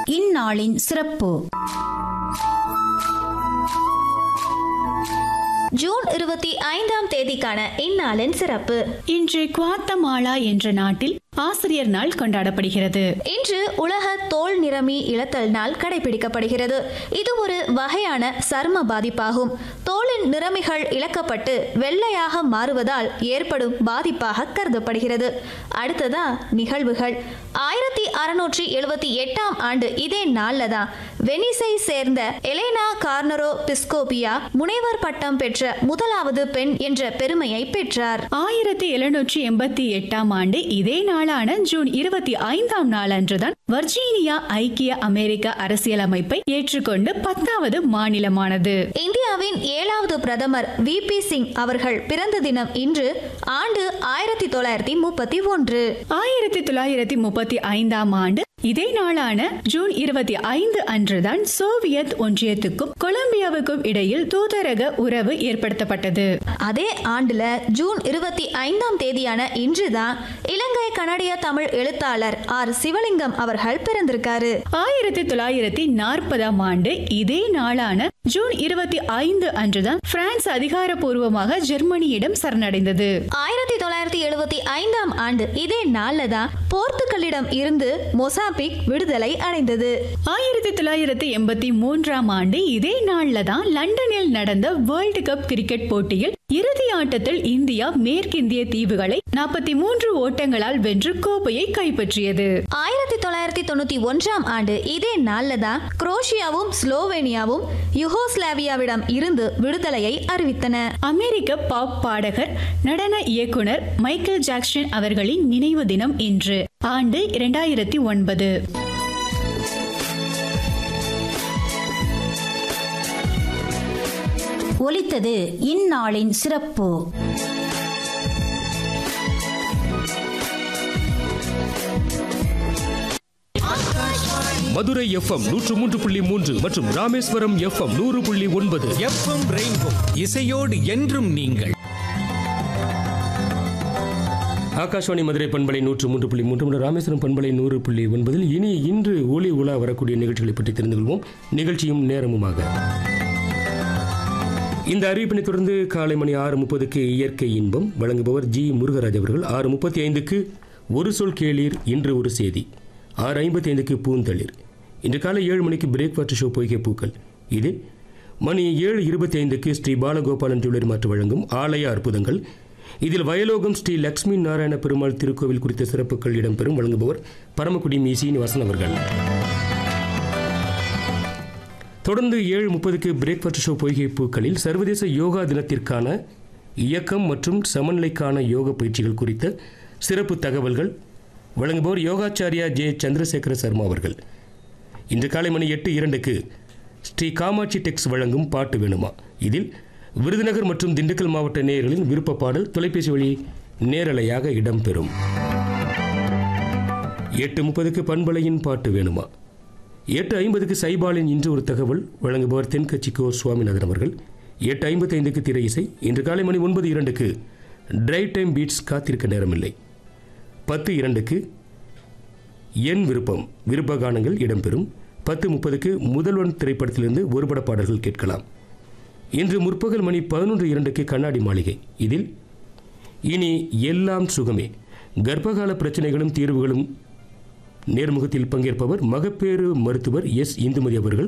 இந்நாளின் சிறப்பு ஜூன் இருபத்தி ஐந்தாம் தேதிக்கான இந்நாளின் சிறப்பு இன்று குவாத்தமாலா என்ற நாட்டில் ஆசிரியர் நாள் கொண்டாடப்படுகிறது இன்று உலக தோல் நிறமி இழத்தல் நாள் கடைபிடிக்கப்படுகிறது இது ஒரு வகையான சர்ம பாதிப்பாகும் தோலின் நிறமிகள் இழக்கப்பட்டு வெள்ளையாக மாறுவதால் ஏற்படும் பாதிப்பாக கருதப்படுகிறது அடுத்ததா நிகழ்வுகள் ஆயிரத்தி அறுநூற்றி எழுபத்தி எட்டாம் ஆண்டு இதே நாள்ல தான் வெனிஸை சேர்ந்த எலேனா கார்னரோ பிஸ்கோபியா முனைவர் பட்டம் பெற்ற முதலாவது பெண் என்ற பெருமையை பெற்றார் ஆயிரத்தி எழுநூற்றி எண்பத்தி எட்டாம் ஆண்டு இதே நாளான ஜூன் இருபத்தி ஐந்தாம் நாள் அன்றுதான் வர்ஜீனியா ஐக்கிய அமெரிக்க அரசியலமைப்பை ஏற்றுக்கொண்டு பத்தாவது மாநிலமானது இந்தியாவின் ஏழாவது பிரதமர் வி பி சிங் அவர்கள் பிறந்த தினம் இன்று ஆண்டு ஆயிரத்தி தொள்ளாயிரத்தி முப்பத்தி ஒன்று ஆயிரத்தி தொள்ளாயிரத்தி முப்பத்தி ஐந்தாம் ஆண்டு இதே நாளான ஜூன் இருபத்தி ஐந்து அன்றுதான் சோவியத் ஒன்றியத்துக்கும் கொலம்பியாவுக்கும் இடையில் தூதரக உறவு ஏற்படுத்தப்பட்டது அதே ஆண்டுல ஜூன் இருபத்தி ஐந்தாம் தேதியான இன்றுதான் இலங்கை கனடிய தமிழ் எழுத்தாளர் ஆர் சிவலிங்கம் அவர்கள் பிறந்திருக்காரு ஆயிரத்தி தொள்ளாயிரத்தி நாற்பதாம் ஆண்டு இதே நாளான ஜூன் இருபத்தி ஐந்து அன்றுதான் பிரான்ஸ் அதிகாரப்பூர்வமாக ஜெர்மனியிடம் சரணடைந்தது ஆயிரத்தி தொள்ளாயிரத்தி எழுபத்தி ஐந்தாம் ஆண்டு இதே நாள்ல தான் போர்த்துகலிடம் இருந்து மொசாம்பிக் விடுதலை அடைந்தது ஆயிரத்தி தொள்ளாயிரத்தி எண்பத்தி மூன்றாம் ஆண்டு இதே நாள்ல தான் லண்டனில் நடந்த வேர்ல்டு கப் கிரிக்கெட் போட்டியில் இறுதி ஆட்டத்தில் இந்தியா மேற்கிந்திய தீவுகளை நாற்பத்தி மூன்று ஓட்டங்களால் வென்று கோப்பையை கைப்பற்றியது ஆயிரத்தி தொள்ளாயிரத்தி தொண்ணூத்தி ஒன்றாம் ஆண்டு இதே நாள்ல தான் குரோஷியாவும் ஸ்லோவேனியாவும் யுகோஸ்லாவியாவிடம் இருந்து விடுதலையை அறிவித்தன அமெரிக்க பாப் பாடகர் நடன இயக்குனர் மைக்கேல் ஜாக்சன் அவர்களின் நினைவு தினம் இன்று ஆண்டு இரண்டாயிரத்தி ஒன்பது ஒலித்தது இந்நாளின் சிறப்பு மதுரை எஃப்எம் நூற்று மூன்று புள்ளி மூன்று மற்றும் ராமேஸ்வரம் எஃப்எம் நூறு புள்ளி ஒன்பது எஃப்எம் ரெயின்போ இசையோடு என்றும் நீங்கள் ஆகாஷ்வாணி மதுரை பண்பலை நூற்று மூன்று புள்ளி மூன்று மற்றும் ராமேஸ்வரம் பண்பலை நூறு புள்ளி ஒன்பதில் இனி இன்று ஒளி உலா வரக்கூடிய நிகழ்ச்சிகளை பற்றி தெரிந்து கொள்வோம் நிகழ்ச்சியும் நேரமுமாக இந்த அறிவிப்பினை தொடர்ந்து காலை மணி ஆறு முப்பதுக்கு இயற்கை இன்பம் வழங்குபவர் ஜி முருகராஜ் அவர்கள் ஆறு முப்பத்தி ஐந்துக்கு ஒரு சொல் கேளீர் இன்று ஒரு செய்தி ஆறு ஐம்பத்தி ஐந்துக்கு பூந்தளிர் இன்று காலை ஏழு மணிக்கு பிரேக்ஃபாஸ்ட் ஷோ பொய்கை பூக்கள் இது மணி ஏழு இருபத்தி ஐந்துக்கு ஸ்ரீ பாலகோபாலன் ஜுவல்லரி மாற்று வழங்கும் ஆலய அற்புதங்கள் இதில் வயலோகம் ஸ்ரீ லக்ஷ்மி நாராயண பெருமாள் திருக்கோவில் குறித்த சிறப்புகள் இடம்பெறும் வழங்குபவர் பரமக்குடி மீ சீனிவாசன் அவர்கள் தொடர்ந்து ஏழு முப்பதுக்கு பிரேக்ஃபாஸ்ட் ஷோ பொய்கை பூக்களில் சர்வதேச யோகா தினத்திற்கான இயக்கம் மற்றும் சமநிலைக்கான யோக பயிற்சிகள் குறித்த சிறப்பு தகவல்கள் வழங்குபவர் யோகாச்சாரியா ஜே சந்திரசேகர சர்மா அவர்கள் இன்று காலை மணி எட்டு இரண்டுக்கு ஸ்ரீ காமாட்சி டெக்ஸ் வழங்கும் பாட்டு வேணுமா இதில் விருதுநகர் மற்றும் திண்டுக்கல் மாவட்ட நேயர்களின் விருப்ப பாடல் தொலைபேசி வழி நேரலையாக இடம்பெறும் எட்டு முப்பதுக்கு பண்பலையின் பாட்டு வேணுமா எட்டு ஐம்பதுக்கு சைபாலின் இன்று ஒரு தகவல் வழங்குபவர் தென்கட்சிக்கோ சுவாமிநாதன் அவர்கள் எட்டு ஐம்பத்தைந்துக்கு திரை இசை இன்று காலை மணி ஒன்பது இரண்டுக்கு டிரைவ் டைம் பீட்ஸ் காத்திருக்க நேரமில்லை பத்து இரண்டுக்கு என் விருப்பம் விருப்ப கானங்கள் இடம்பெறும் பத்து முப்பதுக்கு முதல்வன் திரைப்படத்திலிருந்து ஒருபட பாடல்கள் கேட்கலாம் இன்று முற்பகல் மணி பதினொன்று இரண்டுக்கு கண்ணாடி மாளிகை இதில் இனி எல்லாம் சுகமே கர்ப்பகால பிரச்சனைகளும் தீர்வுகளும் நேர்முகத்தில் பங்கேற்பவர் மகப்பேறு மருத்துவர் எஸ் இந்துமதி அவர்கள்